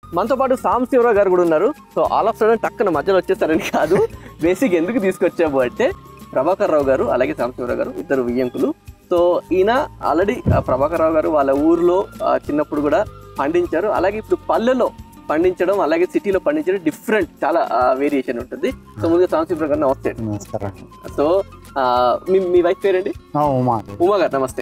మనతో పాటు సాంబశివరావు గారు కూడా ఉన్నారు సో ఆల్ ఆఫ్ సడన్ టక్కన మధ్యలో వచ్చేస్తారని కాదు బేసిక్ ఎందుకు తీసుకొచ్చాము అంటే ప్రభాకర్ రావు గారు అలాగే సాంబశివరావు గారు ఇద్దరు వియ్యంకులు సో ఈయన ఆల్రెడీ ప్రభాకర్ రావు గారు వాళ్ళ ఊర్లో ఆ, చిన్నప్పుడు కూడా పండించారు అలాగే ఇప్పుడు పల్లెలో పండించడం అలాగే సిటీలో పండించడం డిఫరెంట్ చాలా వేరియేషన్ ఉంటుంది సో ముందుగా సాంబశివరావు గారు నమస్తే నమస్కారం సో ఆ, మీ మీ వైఫ్ పేరండి ఆ, ఉమా ఉమా గారు నమస్తే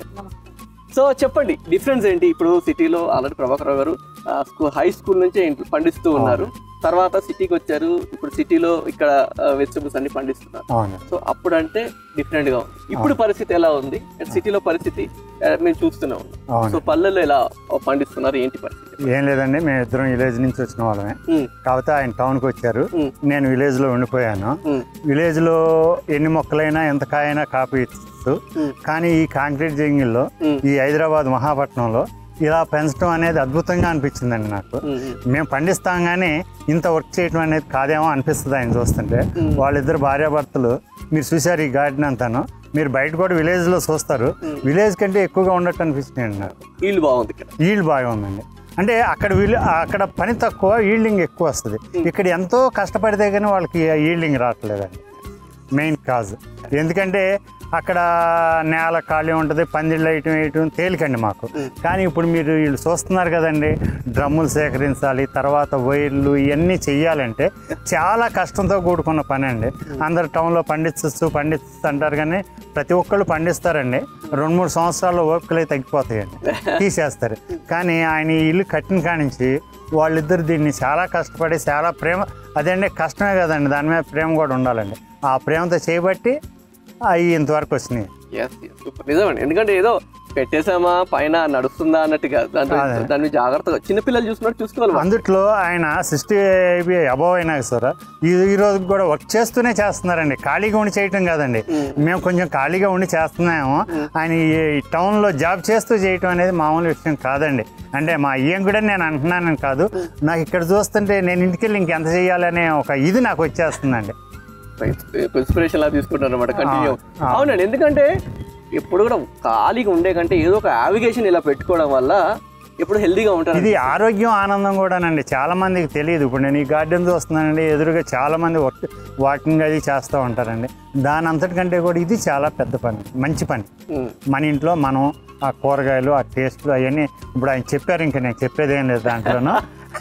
సో చెప్పండి డిఫరెన్స్ ఏంటి ఇప్పుడు సిటీలో ఆల్రెడీ ప్రభాకర్ రావు గారు ఆ, స్కూల్ హై స్కూల్ నుంచే ఇంట్లో పండిస్తూ ఉన్నారు తర్వాత సిటీకి వచ్చారు ఇప్పుడు సిటీలో ఇక్కడ వెజిటబుల్స్ అన్ని పండిస్తున్నారు అవును సో అప్పుడు అంటే డిఫరెంట్ గా ఉంది ఇప్పుడు పరిస్థితి ఎలా ఉంది సిటీలో పరిస్థితి ఆ, మేము చూస్తూనే ఉన్నాం అవును సో పల్లెల్లో ఎలా పండిస్తున్నారు ఏంటి పరిస్థితి ఏం లేదండి మేము ఇద్దరం విలేజ్ నుంచి వచ్చిన వాళ్ళమే ఉమ్, కాకపోతే ఆయన టౌన్కి వచ్చారు ఉమ్, నేను విలేజ్ లో ఉండిపోయాను ఉమ్, విలేజ్ లో ఎన్ని మొక్కలైనా ఎంత కాయైనా కాపీ ఇచ్చు ఉమ్, కానీ ఈ కాంక్రీట్ జంగిల్లో ఉమ్, ఈ హైదరాబాద్ మహాపట్నంలో ఇలా పెంచడం అనేది అద్భుతంగా అనిపించిందండి నాకు ఉమ్, ఉమ్, మేము పండిస్తాం కానీ ఇంత వర్క్ చేయడం అనేది కాదేమో అనిపిస్తుంది ఆయన చూస్తుంటే ఉమ్. వాళ్ళిద్దరు భార్యాభర్తలు మీరు చూశారు ఈ గార్డెన్ అంతాను మీరు బయట కూడా విలేజ్ లో చూస్తారు ఉమ్. విలేజ్ కంటే ఎక్కువగా ఉన్నట్టు అనిపిస్తుంది నాకు ఇల్లు బాగుంది ఇక్కడ ఈల్డ్ బాగా ఉందండి అంటే అక్కడ వీళ్ళు అక్కడ పని తక్కువ ఈల్డింగ్ ఎక్కువ వస్తుంది ఇక్కడ ఎంతో కష్టపడితే కానీ వాళ్ళకి ఈల్డింగ్ రావట్లేదండి మెయిన్ కాజ్ ఎందుకంటే అక్కడ నేల ఖాళీ ఉంటుంది పందిళ్ళు వేయటం వేయటం తేలికండి మాకు కానీ ఇప్పుడు మీరు వీళ్ళు చూస్తున్నారు కదండి డ్రమ్ములు సేకరించాలి తర్వాత వైర్లు ఇవన్నీ చెయ్యాలంటే చాలా కష్టంతో కూడుకున్న పని అండి అందరు టౌన్లో పండించచ్చు పండిస్తు అంటారు కానీ ప్రతి ఒక్కళ్ళు పండిస్తారండి రెండు మూడు సంవత్సరాల్లో ఓపికలే తగ్గిపోతాయండి తీసేస్తారు కానీ ఆయన ఈ ఇల్లు కట్టిన కానించి వాళ్ళిద్దరు దీన్ని చాలా కష్టపడి చాలా ప్రేమ అదండి కష్టమే కదండి దాని మీద ప్రేమ కూడా ఉండాలండి ఆ ప్రేమతో చేయబట్టి అవి ఇంతవరకు వచ్చినాయి ఎస్ సూపర్ నిజమండి ఎందుకంటే ఏదో పెట్టేసామా పైన నడుస్తుందా అన్నట్టు కాదు దాంట్లో అదే. దాన్ని జాగ్రత్తగా చిన్నపిల్లలు చూసినట్టు చూసుకోవాలి వాళ్ళు. అందుట్లో ఆయన సిక్స్టీ అబవ్ అయినా సార్ ఈ ఈ రోజు కూడా వర్క్ చేస్తూనే చేస్తున్నారండి ఖాళీగా ఉండి చేయటం కాదండి మేము కొంచెం ఖాళీగా ఉండి చేస్తున్నాము ఆయన ఈ టౌన్లో జాబ్ చేస్తూ చేయటం అనేది మామూలు విషయం కాదండి అంటే మా ఏం కూడా నేను అంటున్నానని కాదు నాకు ఇక్కడ చూస్తుంటే నేను ఇంటికి వెళ్ళి ఇంకెంత చేయాలనే ఒక ఇది నాకు వచ్చేస్తుందండి ఇన్స్పిరేషన్ లా తీసుకుంటారు అనమాట కంటిన్యూ ఆ. అవునండి ఎందుకంటే ఎప్పుడు కూడా ఖాళీగా ఉండే కంటే ఏదో ఒక యావిగేషన్ ఇలా పెట్టుకోవడం వల్ల ఎప్పుడు హెల్దీగా ఉంటారు ఇది ఆరోగ్యం ఆనందం కూడానండి చాలా మందికి తెలియదు ఇప్పుడు నేను ఈ గార్డెన్ చూస్తున్నానండి ఎదురుగా చాలా మంది వర్క్ వాకింగ్ అది చేస్తూ ఉంటారండి దాని అంతటికంటే కూడా ఇది చాలా పెద్ద పని మంచి పని ఉమ్, మన ఇంట్లో మనం ఆ కూరగాయలు ఆ టేస్ట్లు అవన్నీ ఇప్పుడు ఆయన చెప్పారు ఇంకా నేను చెప్పేది ఏం లేదు దాంట్లోనూ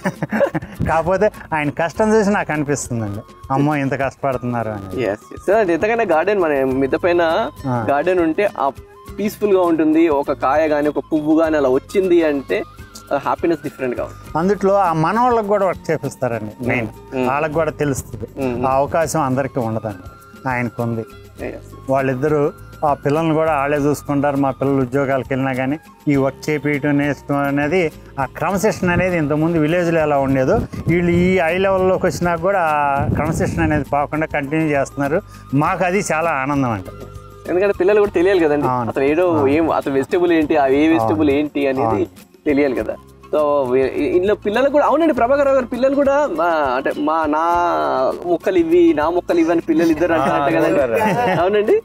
కాకపోతే ఆయన కష్టం చూసి నాకు అనిపిస్తుందండి అమ్మో ఇంత కష్టపడుతున్నారు అని yes, yes. సో అది ఎంతకైనా గార్డెన్ మన మిద్ద పైన ఆ. గార్డెన్ ఉంటే ఆ పీస్ఫుల్ గా ఉంటుంది ఒక కాయ గానీ ఒక పువ్వు గానీ అలా వచ్చింది అంటే హ్యాపీనెస్ డిఫరెంట్ గా ఉంటుంది అందుట్లో ఆ మనవాళ్ళకి కూడా వర్క్ చేపిస్తారండి మెయిన్ మ్మ్. వాళ్ళకి కూడా తెలుస్తుంది మ్మ్. ఆ అవకాశం అందరికీ ఉండదండి ఆయనకు ఉంది Yes. వాళ్ళిద్దరూ ఆ పిల్లల్ని కూడా వాళ్ళే చూసుకుంటారు మా పిల్లలు ఉద్యోగాలకు వెళ్ళినా కానీ ఈ వర్క్ చేపించడం నేర్చుకోవడం అనేది ఆ క్రమశిక్షణ అనేది ఇంతకుముందు విలేజ్లో ఎలా ఉండేదో వీళ్ళు ఈ ఐ లెవెల్లోకి వచ్చినాక కూడా ఆ క్రమశిక్షణ అనేది పోకుండా కంటిన్యూ చేస్తున్నారు మాకు అది చాలా ఆనందం అండి ఎందుకంటే పిల్లలు కూడా తెలియాలి కదండి అవును. అసలు ఏదో ఏం అసలు వెజిటబుల్ ఏంటి ఆ ఏ వెజిటబుల్ ఏంటి అనేది తెలియాలి కదా సో వే- ఇందులో పిల్లలు కూడా అవునండి ప్రభాకర్ రావు గారు పిల్లలు కూడా మా అంటే మా నా ముక్కలు ఇవి నా ముక్కలు ఇవి అని పిల్లలు ఇద్దరు అంటారంట కదండి అవునండి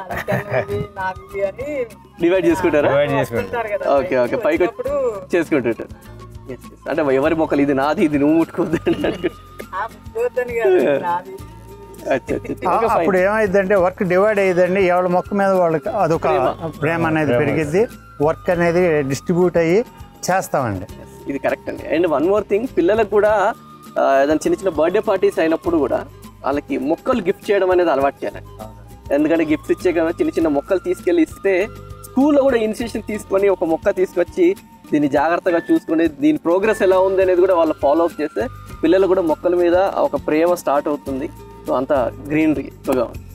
డివైడ్ చేసుకుంటారా ఓకే ఓకే పైకి వచ్చి చేసుకుంటుంటారు Yes, yes. అంటే ఎవరి మొక్కలు ఇది నాది ఇది నువ్వు ముట్టుకోవద్దు అన్నట్టు. అచ్చా, అచ్చా, అచ్చా. ఆ- Okay, fine. అప్పుడు ఏమైందంటే వర్క్ డివైడ్ అయ్యిందండి ఎవరి మొక్క మీద వాళ్ళకి అదొక ప్రేమ అనేది పెరిగిద్ది వర్క్ అనేది డిస్ట్రిబ్యూట్ అయ్యి చేస్తామండి ఇది కరెక్ట్ అండి అండ్ వన్ మోర్ థింగ్ పిల్లలకు కూడా ఆ, ఏదైనా చిన్న చిన్న బర్త్డే పార్టీస్ అయినప్పుడు కూడా వాళ్ళకి మొక్కలు గిఫ్ట్ చేయడం అనేది అలవాటు చేయాలండి ఎందుకంటే గిఫ్ట్స్ ఇచ్చే కదా చిన్న చిన్న మొక్కలు తీసుకెళ్ళి ఇస్తే స్కూల్లో కూడా ఇనిషియేషన్ తీసుకొని ఒక మొక్క తీసుకొచ్చి దీన్ని జాగ్రత్తగా చూసుకొని దీని ప్రోగ్రెస్ ఎలా ఉంది అనేది కూడా వాళ్ళు ఫాలో అప్ చేస్తే పిల్లలు కూడా మొక్కల మీద ఒక ప్రేమ స్టార్ట్ అవుతుంది సో అంత గ్రీనరీ ఎక్కువగా ఉంది